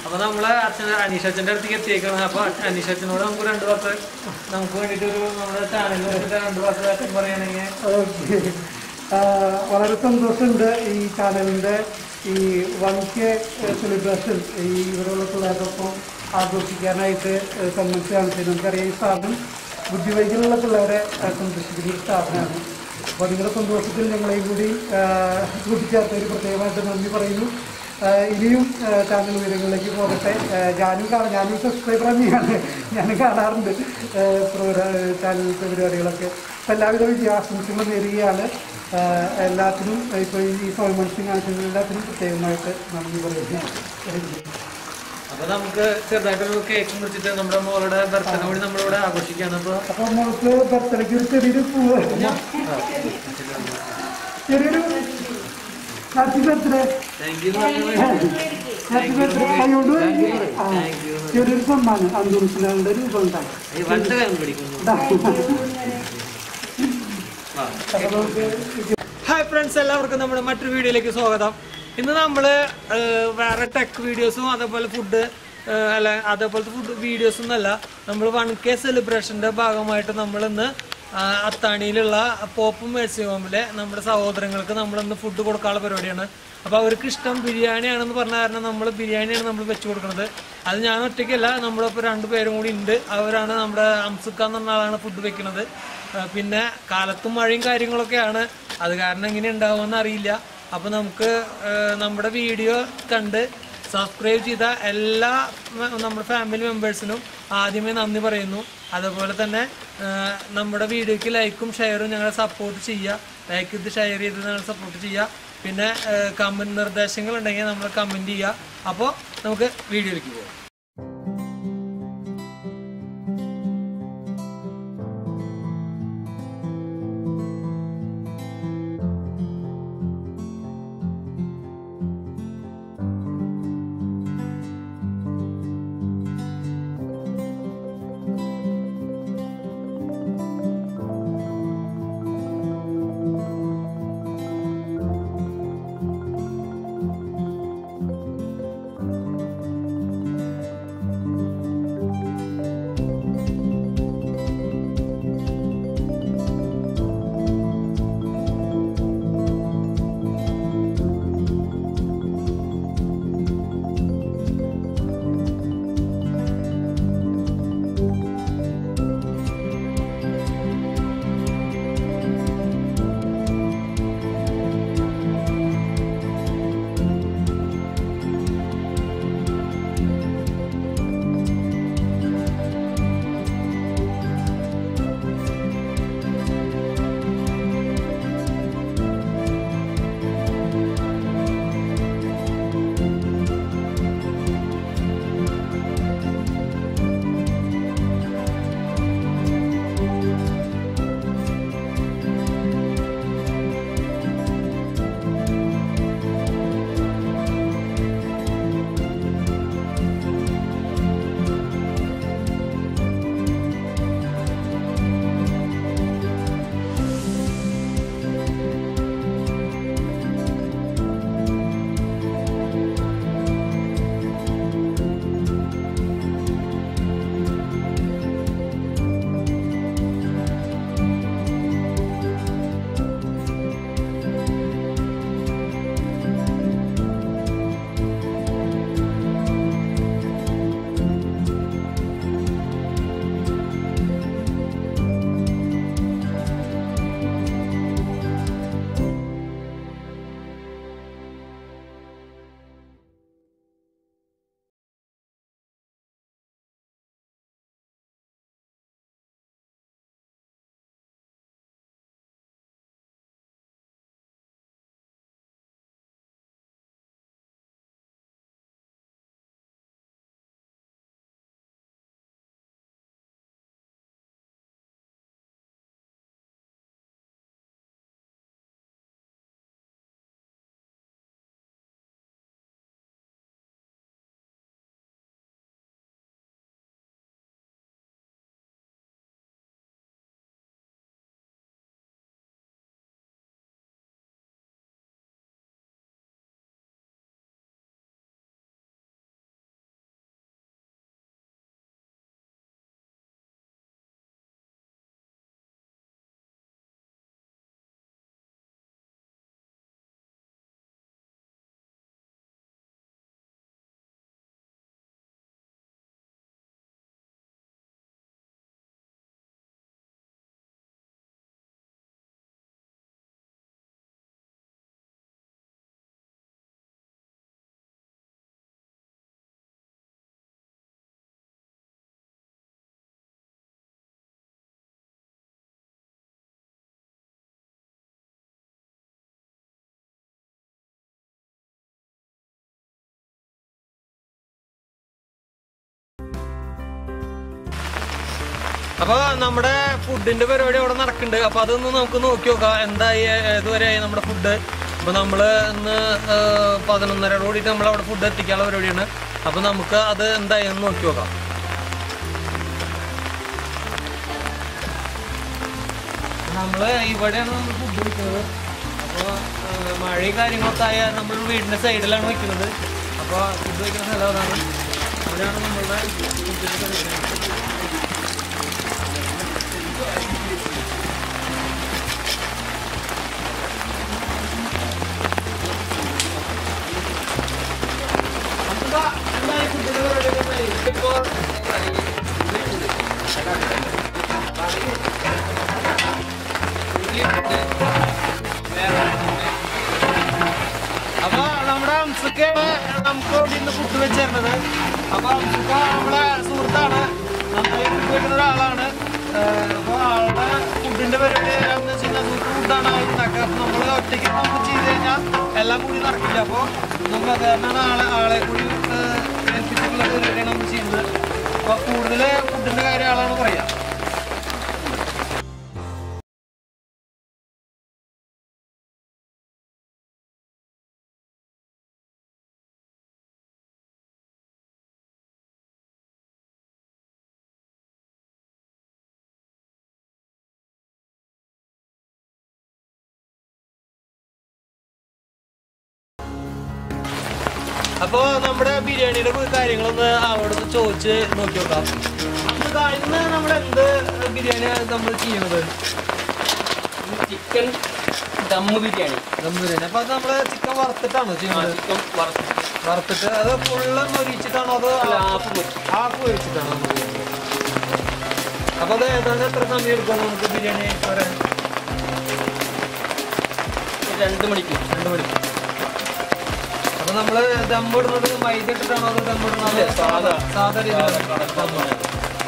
അപ്പൊ നമ്മള് അച്ഛൻ അനീഷ് അച്ഛൻ്റെ അടുത്തേക്ക് എത്തിയേക്കാണ് അപ്പൊ അനീഷ് അച്ഛനോട് നമുക്ക് രണ്ട് വാക്ക് നമുക്ക് വേണ്ടിട്ട് ഒരു നമ്മുടെ ചാനലിൽ വേണ്ടിട്ട് രണ്ട് വാക്ക് അച്ഛൻ പറയുകയാണെങ്കിൽ ഓക്കെ വളരെ സന്തോഷമുണ്ട് ഈ ചാനലിൻ്റെ ഈ വൺ കെ സെലിബ്രേഷൻ ഈ ഇവിടെയുള്ള പിള്ളേർക്കൊപ്പം ആഘോഷിക്കാനായിട്ട് ഏഹ് സമ്മതിച്ച് കാണിച്ചത് നമുക്കറിയാം ഈ സ്ഥാപനം ബുദ്ധിവൈകല്യമുള്ള പിള്ളേരെ ഏഹ് സംരക്ഷിക്കുന്ന ഒരു സ്ഥാപനമാണ് അപ്പോൾ നിങ്ങളുടെ സന്തോഷത്തിൽ ഞങ്ങളെയും കൂടി ഏഹ് കൂട്ടിച്ചേർത്തതിന് പ്രത്യേകമായിട്ട് നന്ദി പറയുന്നു ഏഹ് ഇനിയും ഏഹ് ചാനൽ ഉയരങ്ങളിലേക്ക് പോകട്ടെ ഏഹ് ഞാനും കാണാം ഞാനും സബ്സ്ക്രൈബർ തന്നെയാണ് ഞാനും കാണാറുണ്ട് ഏഹ് പ്രോഗ്രാം ചാനലിലത്തെ പരിപാടികളൊക്കെ അപ്പോൾ എല്ലാവിധ വിജയാശംസകളും നേരുകയാണ് ഏഹ് എല്ലാത്തിനും ഇപ്പോൾ ഈ സോൾമൻസിങ് കാണിച്ചതിന് എല്ലാത്തിനും പ്രത്യേകമായിട്ട് നന്ദി പറയുന്നു അപ്പൊ നമുക്ക് ചെറുതായിട്ടൊരു കേക്ക് മുറിച്ചിട്ട് നമ്മുടെ മോളുടെ ബർത്ത്ഡേ കൂടി നമ്മളിവിടെ ആഘോഷിക്കാണ് അപ്പൊ അപ്പോൾ നമുക്ക് ബർത്ത്ഡേക്ക് ഒരു ചെറിയൊരു പൂവ് ചെറിയൊരു happy birthday thank you happy birthday കൈകൊണ്ട് ആ, ചെറിയൊരു സമ്മാനം അന്തോണിച്ചിനാളുടെ രൂപം ഉണ്ടാകും വണ്ട് കാലം പിടിക്കുന്നു അപ്പോൾ നമുക്ക് ഹായ് ഫ്രണ്ട്സ് എല്ലാവർക്കും നമ്മുടെ മറ്റൊരു വീഡിയോയിലേക്ക് സ്വാഗതം ഇന്ന് നമ്മൾ വേറെ ടെക് വീഡിയോസും അതേപോലെ ഫുഡ് അല്ല അതേപോലത്തെ ഫുഡ് വീഡിയോസും ഒന്നല്ല നമ്മൾ വൺ കെ സെലിബ്രേഷൻ്റെ ഭാഗമായിട്ട് നമ്മൾ ഇന്ന് അത്താണിയിലുള്ള പോപ്പ് മേഴ്സി ഹോമിലെ നമ്മുടെ സഹോദരങ്ങൾക്ക് നമ്മളിന്ന് ഫുഡ് കൊടുക്കാനുള്ള പരിപാടിയാണ് അപ്പോൾ അവർക്ക് ഇഷ്ടം ബിരിയാണിയാണെന്ന് പറഞ്ഞ കാരണം നമ്മൾ ബിരിയാണിയാണ് നമ്മൾ വെച്ച് കൊടുക്കുന്നത് അത് ഞാൻ ഒറ്റയ്ക്കല്ല നമ്മളിപ്പോൾ രണ്ട് പേരും കൂടി ഉണ്ട് അവരാണ് നമ്മുടെ അംസുക്ക എന്ന് പറഞ്ഞ ആളാണ് ഫുഡ് വെക്കുന്നത് ആ, പിന്നെ കാലത്തും മഴയും കാര്യങ്ങളൊക്കെയാണ് അത് കാരണം എങ്ങനെ ഉണ്ടാവുമെന്ന് അറിയില്ല അപ്പോൾ നമുക്ക് ആ, നമ്മുടെ വീഡിയോ കണ്ട് സബ്സ്ക്രൈബ് ചെയ്ത എല്ലാ മ- നമ്മുടെ ഫാമിലി മെമ്പേഴ്സിനും ആദ്യമേ നന്ദി പറയുന്നു അതുപോലെ തന്നെ ആ, നമ്മുടെ വീഡിയോയ്ക്ക് ലൈക്കും ഷെയറും ഞങ്ങളെ സപ്പോർട്ട് ചെയ്യുക ലൈക്ക് ചെയ്ത് ഷെയർ ചെയ്ത് ഞങ്ങളെ സപ്പോർട്ട് ചെയ്യുക പിന്നെ കമൻറ്റ് നിർദ്ദേശങ്ങൾ ഉണ്ടെങ്കിൽ നമ്മൾ കമൻറ്റ് ചെയ്യുക അപ്പോൾ നമുക്ക് വീഡിയോയിലേക്ക് പോകാം അപ്പൊ നമ്മുടെ ഫുഡിന്റെ പരിപാടി അവിടെ നടക്കുന്നുണ്ട് അപ്പൊ അതൊന്ന് നമുക്ക് നോക്കി നോക്കാം എന്തായി ഏതുവരെയായി നമ്മുടെ ഫുഡ് അപ്പൊ നമ്മള് ഇന്ന് ഏഹ്, പതിനൊന്നരയോട് കൂടിയിട്ട് നമ്മൾ അവിടെ ഫുഡ് എത്തിക്കാനുള്ള പരിപാടിയാണ് അപ്പൊ നമുക്ക് അത് എന്തായി എന്ന് നോക്കി നോക്കാം നമ്മള് ഇവിടെയാണ് നമ്മൾ ഫുഡ് വെക്കുന്നത് അപ്പോൾ മഴയും കാര്യങ്ങളൊക്കെ ആയ നമ്മൾ വീടിന്റെ സൈഡിലാണ് വെക്കുന്നത് അപ്പോൾ ഫുഡ് വെക്കുന്ന സ്ഥലം അതാണ് അവിടെയാണ് നമ്മളുടെ ഫുഡിന്റെ പരിപാടി എന്താ എന്തായി ഫുഡിന്റെ പരിപാടി ഇപ്പോൾ അപ്പൊ നമ്മുടെ അംസക്കാണ് നമുക്ക് ഇവിടെ ഇന്ന് ഫുഡ് വെച്ചിരുന്നത് അപ്പൊ അംസക്ക നമ്മളെ സുഹൃത്താണ് നന്നായി ഫുഡ് വെക്കുന്ന ഒരാളാണ് ഏഹ് അപ്പൊ ആളുടെ ഫുഡിന്റെ പരിപാടി എന്ന് വെച്ച് കഴിഞ്ഞാൽ സൂപ്പർ ഫുഡാണ് ആൾ ഉണ്ടാക്കുക അപ്പൊ നമ്മൾ ഒറ്റയ്ക്ക് നമുക്ക് ചെയ്ത് കഴിഞ്ഞാൽ എല്ലാം കൂടി നടക്കില്ല അപ്പൊ നമ്മൾ അത് കാരണമാണ് ആളെ ആളെ കൂടി ഏഹ് ഏൽപ്പിച്ചിട്ടുള്ള പരിപാടിയാണ് നമ്മൾ ചെയ്യുന്നത് അപ്പൊ കൂടുതൽ ഫുഡിന്റെ കാര്യം ആളാണ് പറയാ അപ്പൊ നമ്മുടെ ബിരിയാണിയുടെ കുറെ കാര്യങ്ങളൊന്ന് അവിടുന്ന് ചോദിച്ച് നോക്കി നോക്കാം നമുക്ക് ഇന്ന് നമ്മൾ എന്ത് ബിരിയാണി നമ്മൾ ചെയ്യണത് ചിക്കൻ ദമ്മ് ബിരിയാണി ദം ബിരിയാണി അപ്പൊ അത് നമ്മള് ചിക്കൻ വറുത്തിട്ടാണോ ചെയ്യുന്നത് ചിക്കൻ വറുത്തിട്ട് വറുത്തിട്ട് അത് ഫുള്ള് മൊരിച്ചിട്ടാണോ അതോ ഹാഫ് പൊരിച്ചു ഹാഫ് മൊരിച്ചിട്ടാണോ നമ്മൾ ചെയ്യുന്നത്? അപ്പൊ അത് ഏതാണ്ട് എത്ര സമയം എടുക്കും നമുക്ക് ബിരിയാണി വരാൻ രണ്ട് മണിക്കൂർ രണ്ട് മണി അപ്പൊ നമ്മള് ദമ്മിടുന്നത് മൈദ ഇട്ടിട്ടാണോ അതോ ദമ്മിടുന്നത് ഇല്ല, സാധാ. സാധാ രീതിയിലാണ് ദമ്മിടുന്നത്.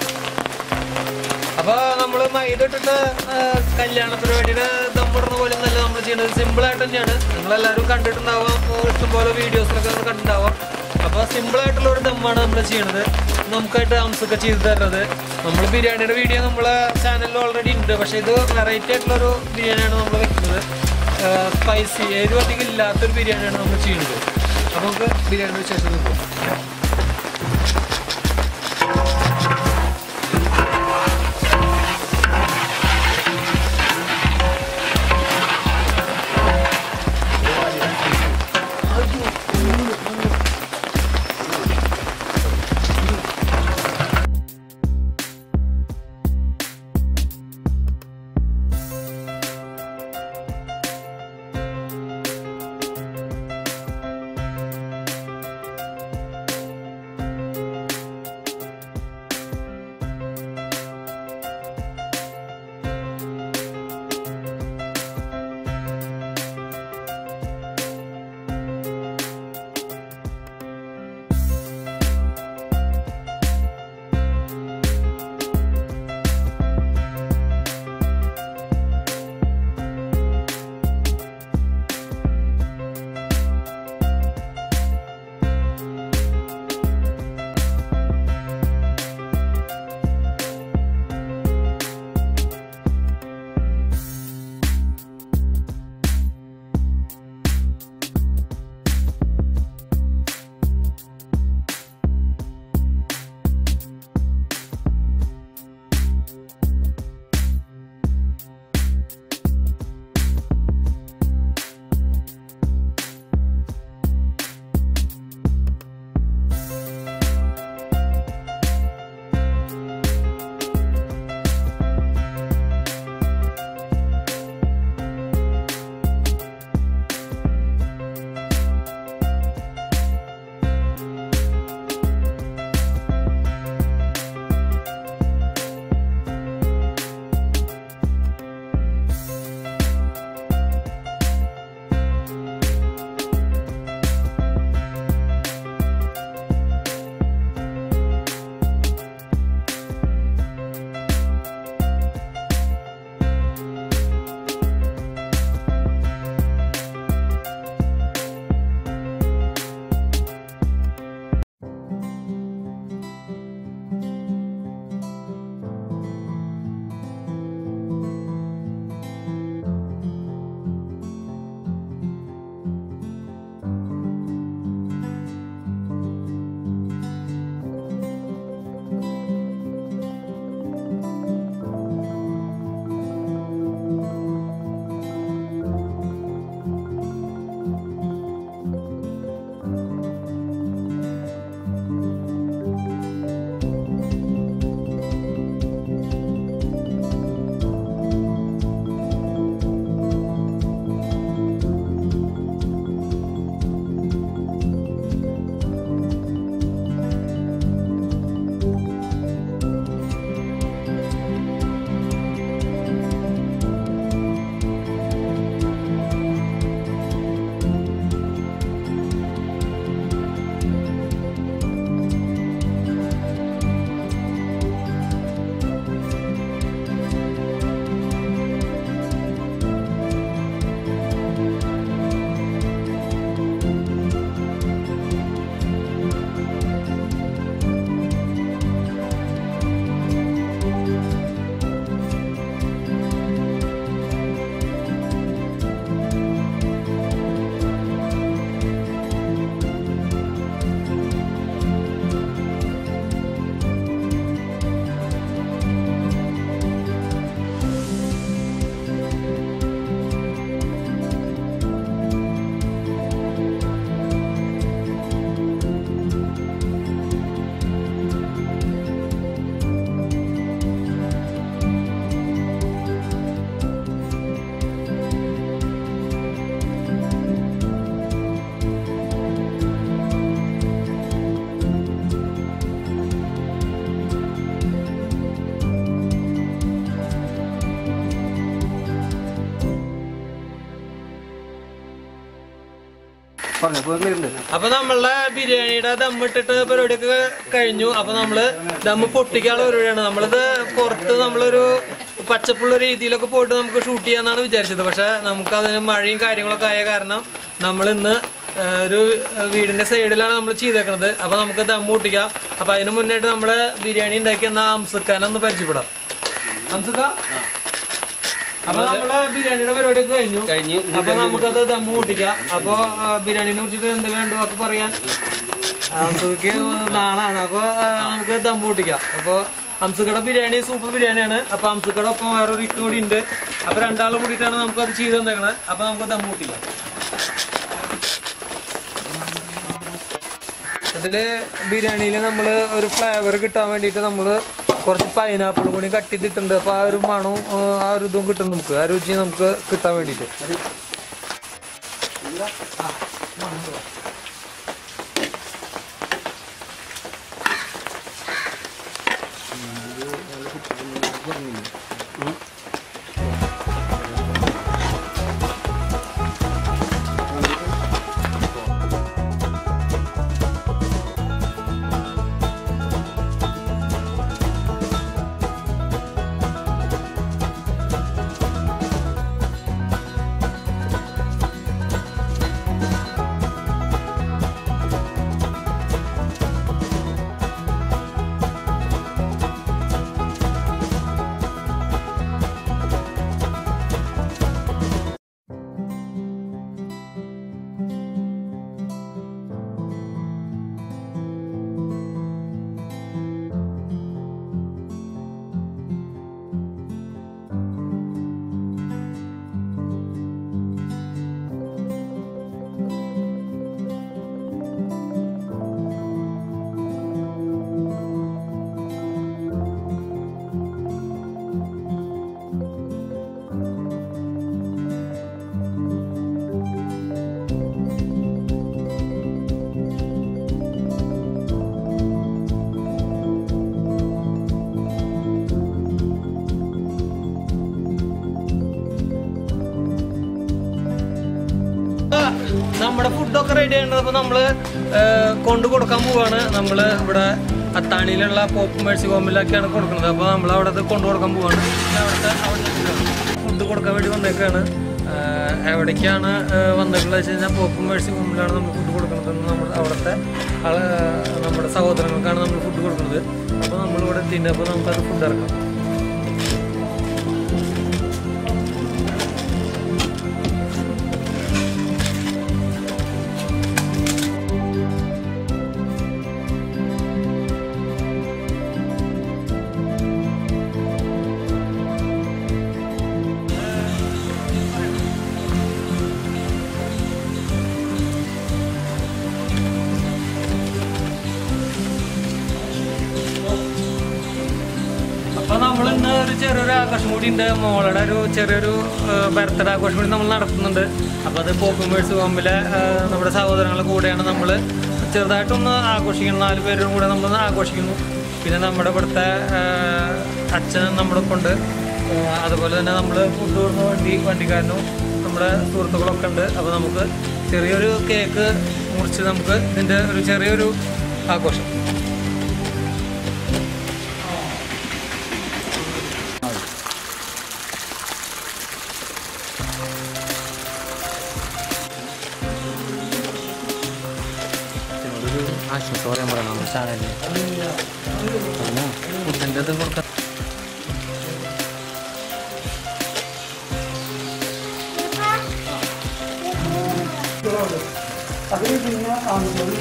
അപ്പൊ നമ്മള് മൈദ ഇട്ടിട്ട് ആ, കല്യാണ പരിപാടിയുടെ ദമ്മിടുന്ന പോലെ നല്ല നമ്മൾ ചെയ്യുന്നത് സിമ്പിൾ ആയിട്ട് തന്നെയാണ് നിങ്ങളെല്ലാവരും കണ്ടിട്ടുണ്ടാവാം ഓ, ഇഷ്ടംപോലെ വീഡിയോസിലൊക്കെ നിങ്ങൾ കണ്ടിട്ടുണ്ടാവാം അപ്പൊ സിമ്പിൾ ആയിട്ടുള്ള ഒരു ദമ്മാണ് നമ്മൾ ചെയ്യണത് നമുക്കായിട്ട് അംസൊക്കെ ചെയ്ത് തരുന്നത് നമ്മൾ ബിരിയാണിയുടെ വീഡിയോ നമ്മളെ ചാനലിൽ ഓൾറെഡി ഉണ്ട് പക്ഷെ ഇത് വെറൈറ്റി ആയിട്ടുള്ള ഒരു ബിരിയാണിയാണ് നമ്മൾ വെക്കുന്നത് സ്പൈസി എരിവ് അധികം ഇല്ലാത്തൊരു ബിരിയാണിയാണ് നമ്മൾ ചെയ്യുന്നത് അപ്പൊ നമുക്ക് ബിരിയാണിയുടെ വിശേഷം നോക്കാം പറഞ്ഞു ക്ലിയർ ഉണ്ട് അപ്പൊ നമ്മളുടെ ബിരിയാണിയുടെ ദം ഇട്ടിട്ട് പരിപാടിയൊക്കെ കഴിഞ്ഞു അപ്പൊ നമ്മള് ദം പൊട്ടിക്കാനുള്ള പരിപാടിയാണ് നമ്മളിത് പുറത്ത് നമ്മളൊരു പച്ചപ്പുള്ള രീതിയിലൊക്കെ പോയിട്ട് നമുക്ക് ഷൂട്ട് ചെയ്യാന്നാണ് വിചാരിച്ചത് പക്ഷെ നമുക്ക് അതിന് മഴയും കാര്യങ്ങളൊക്കെ ആയ കാരണം നമ്മൾ ഇന്ന് ഒരു വീടിന്റെ സൈഡിലാണ് നമ്മൾ ചെയ്തേക്കുന്നത് അപ്പൊ നമുക്ക് ദം പൊട്ടിക്കാം അപ്പൊ അതിന് മുന്നായിട്ട് നമ്മള് ബിരിയാണി ഉണ്ടാക്കിയ അംസുക്കാനെ ഒന്ന് പരിചയപ്പെടാം അംസുക്ക അപ്പൊ നമ്മളെ ബിരിയാണിയുടെ പരിപാടിയൊക്കെ കഴിഞ്ഞു കഴിഞ്ഞ് അപ്പൊ നമുക്കത് ദമ്മ് കൂട്ടിക്കാം അപ്പൊ ആ, ബിരിയാണിനെ കുറിച്ചിട്ട് എന്ത് വേണ്ടു ഒക്കെ പറയാൻ അംസുക്ക് നാളാണ് അപ്പൊ ആ, നമുക്ക് ദമ്മ് കൂട്ടിക്കാം അപ്പൊ അംസുക്കയുടെ ബിരിയാണി സൂപ്പർ ബിരിയാണിയാണ് അപ്പൊ അംസുക്കയുടെ ഒപ്പം വേറൊരു ഇക്ക് കൂടി ഉണ്ട് അപ്പൊ രണ്ടാളും കൂടിയിട്ടാണ് നമുക്ക് അത് ചെയ്ത് തന്നേക്കണത് അപ്പൊ നമുക്ക് ദമ്മ് കൂട്ടിക്കാം ഇതില് ബിരിയാണിയിൽ നമ്മൾ ഒരു ഫ്ലേവർ കിട്ടാൻ വേണ്ടിയിട്ട് നമ്മൾ കുറച്ച് പൈനാപ്പിൾ കൂടി കട്ട് ചെയ്തിട്ടുണ്ട് അപ്പൊ ആ ഒരു മണവും ആ, ആ ഒരു ഇതും കിട്ടും നമുക്ക് ആ രുചി നമുക്ക് കിട്ടാൻ വേണ്ടിയിട്ട് നമ്മുടെ ഫുഡൊക്കെ റെഡി ആയിട്ട് അപ്പൊ നമ്മള് ഏഹ്, കൊണ്ടു കൊടുക്കാൻ പോവാണ് നമ്മള് ഇവിടെ അത്താണിയിലുള്ള പോപ്പ് മേഴ്സി ഹോമിലൊക്കെയാണ് കൊടുക്കുന്നത് അപ്പൊ നമ്മൾ അവിടെ അത് കൊണ്ടു കൊടുക്കാൻ പോവാണ് അവിടുത്തെ ഫുഡ് കൊടുക്കാൻ വേണ്ടി വന്നേക്കാണ് ഏഹ്, എവിടേക്കാണ് ഏഹ്, വന്നേക്കുന്നത് വെച്ച് കഴിഞ്ഞാൽ പോപ്പ് മേഴ്സി ഹോമിലാണ് നമ്മൾ ഫുഡ് കൊടുക്കുന്നത് നമ്മൾ അവിടുത്തെ ആള് നമ്മുടെ സഹോദരങ്ങൾക്കാണ് നമ്മൾ ഫുഡ് കൊടുക്കുന്നത് അപ്പോൾ നമ്മളിവിടെ എത്തിയിട്ടുണ്ട് അപ്പോൾ നമുക്കത് ഫുഡ് ഇറക്കാം അപ്പൊ നമ്മൾ ഇന്ന് ഒരു ചെറിയൊരു ആഘോഷം കൂടി ഉണ്ട് മോളുടെ ഒരു ചെറിയൊരു ബർത്ത്ഡേ ആഘോഷം കൂടി നമ്മൾ നടത്തുന്നുണ്ട് അപ്പൊ അത് പോക്കുമേഴ്സ് ഹോമിലെ ഏഹ്, നമ്മുടെ സഹോദരങ്ങളുടെ കൂടെയാണ് നമ്മൾ ചെറുതായിട്ടൊന്ന് ആഘോഷിക്കണം നാല് പേരും കൂടെ നമ്മൾ ആഘോഷിക്കുന്നു പിന്നെ നമ്മുടെ ഇവിടുത്തെ ഏഹ്, അച്ഛൻ നമ്മുടെ ഒപ്പം ഉണ്ട് ഏഹ്, അതുപോലെ തന്നെ നമ്മൾ ഫുഡ് കൊടുക്കുന്ന വണ്ടി വണ്ടിക്കാരനും നമ്മുടെ സുഹൃത്തുക്കളൊക്കെ ഉണ്ട് അപ്പോൾ നമുക്ക് ചെറിയൊരു കേക്ക് മുറിച്ച് നമുക്ക് ഇതിൻ്റെ ഒരു ചെറിയൊരു ആഘോഷം ആശംസ പറയാൻ പറയണം നമ്മുടെ ചാനലിൽ ഫുഡിൻ്റെ ഇത് കൊടുക്കാൻ അത് പിന്നെ ആൺകുട്ടികൾ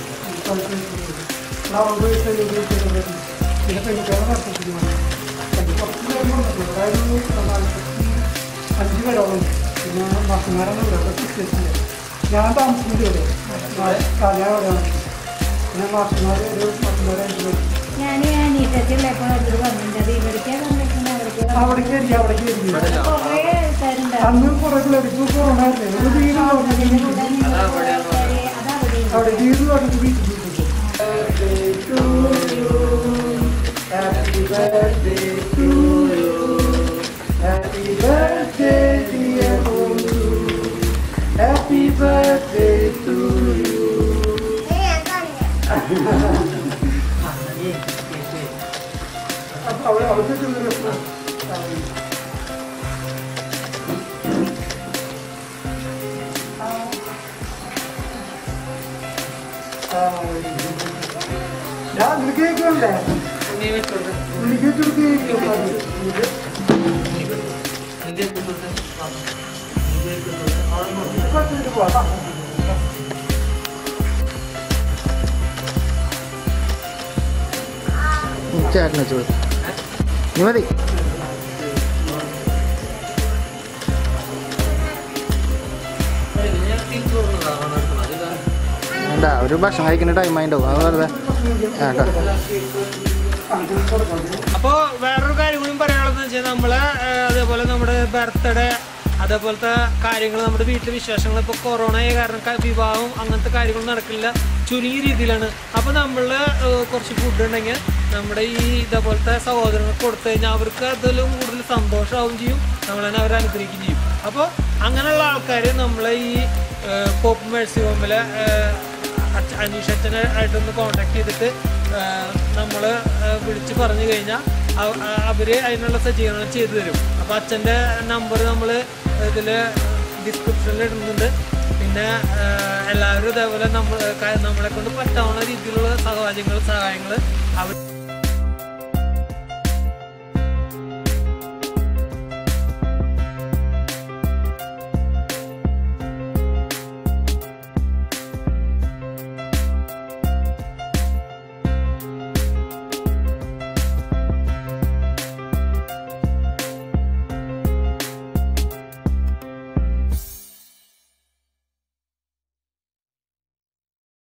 ഉപയോഗിക്കുന്നത് പിന്നെ പെൺകുട്ടികളെ നടത്തിക്കുന്നത് കുറച്ച് പേര് കൊടുത്തിട്ടുണ്ട് അതായത് നാൽപ്പത്തി അഞ്ച് പേരോളം ഉണ്ട്. പിന്നെ മാസന്മാരാണ് ഇവിടെ സിസ്റ്റേഴ്സില്ല ഞാൻ താമസിക്കുന്നത് ഇവിടെ കലയാവിടെയാണ് പിന്നെ മാസന്മാർ ഒരു മാസന്മാരെ അഞ്ച് പേര് ഞാൻ അനീറ്റച്ചുള്ളപ്പോൾ അവർ വന്നിട്ടുണ്ട് ഇവിടേക്ക് വന്നിട്ടുണ്ട് അവർക്ക് അവിടേക്ക് ആയിരിക്കും അവിടേക്ക് ആയിരിക്കും കുറേ ആൾക്കാരുണ്ടാവും അന്ന് കുറെ പിള്ളേർക്ക് കൊറോണ ആയിരുന്നു ഒരു വീട് തുറന്നിട്ട് അതവിടെ അവിടെ വീട് തുറന്നിട്ട് വീട്ടിൽ പോയി Happy birthday to you. Happy birthday, dear Bolu. Happy birthday to അവിടെ അവിടെ ചെന്നൊരു ഞാൻ നിനക്ക് കേൾക്കണ്ടേ നീ വെച്ചോട്ടെ നിനക്ക് ചുരുക്കി പോവാം ചേട്ടന് വെച്ചു കൊടുത്തു നീ മതി ഞാൻ തിരിച്ചു കൊടുക്കുന്നതാണ് അതിലാണ് വേണ്ട ഒരു ഭക്ഷണം കഴിക്കുന്ന ടൈം ആയിട്ടുണ്ടാവും അത് വെറുതെ വേണ്ട അപ്പോൾ വേറൊരു കാര്യം കൂടി പറയാനുള്ളതെന്ന് വെച്ചാൽ നമ്മളെ ഏഹ്, അതേപോലെ നമ്മുടെ ബർത്ത്ഡേ അതേപോലത്തെ കാര്യങ്ങൾ നമ്മുടെ വീട്ടിലെ വിശേഷങ്ങൾ ഇപ്പോൾ കൊറോണ ആയ കാരണം ക- വിവാഹം അങ്ങനത്തെ കാര്യങ്ങൾ നടക്കില്ല ചുരുങ്ങിയ രീതിയിലാണ് അപ്പോൾ നമ്മൾ കുറച്ച് ഫുഡ് ഉണ്ടെങ്കിൽ നമ്മുടെ ഈ ഇതേപോലത്തെ സഹോദരങ്ങൾക്ക് കൊടുത്തു കഴിഞ്ഞാൽ അവർക്ക് അതിലും കൂടുതൽ സന്തോഷമാവും ചെയ്യും നമ്മൾ തന്നെ അവരെ അനുഗ്രഹിക്കുകയും ചെയ്യും അപ്പോൾ അങ്ങനെയുള്ള ആൾക്കാർ നമ്മളെ ഈ പോപ്പ് മേഴ്സി ഹോമിലെ അച്ഛ- അനീഷ് അച്ഛനെ ആയിട്ടൊന്ന് കോണ്ടാക്ട് ചെയ്തിട്ട് നമ്മൾ വിളിച്ച് പറഞ്ഞു കഴിഞ്ഞാൽ അവർ അതിനുള്ള സജ്ജീകരണം ചെയ്തു തരും അപ്പോൾ അച്ഛൻ്റെ നമ്പർ നമ്മൾ ഇതിൽ ഡിസ്ക്രിപ്ഷനിൽ ഇടുന്നുണ്ട് പിന്നെ ആ, എല്ലാവരും ഇതേപോലെ നമ്മൾ നമ്മളെ കൊണ്ട് പറ്റാവുന്ന രീതിയിലുള്ള സഹായങ്ങൾ സഹായങ്ങൾ അവർ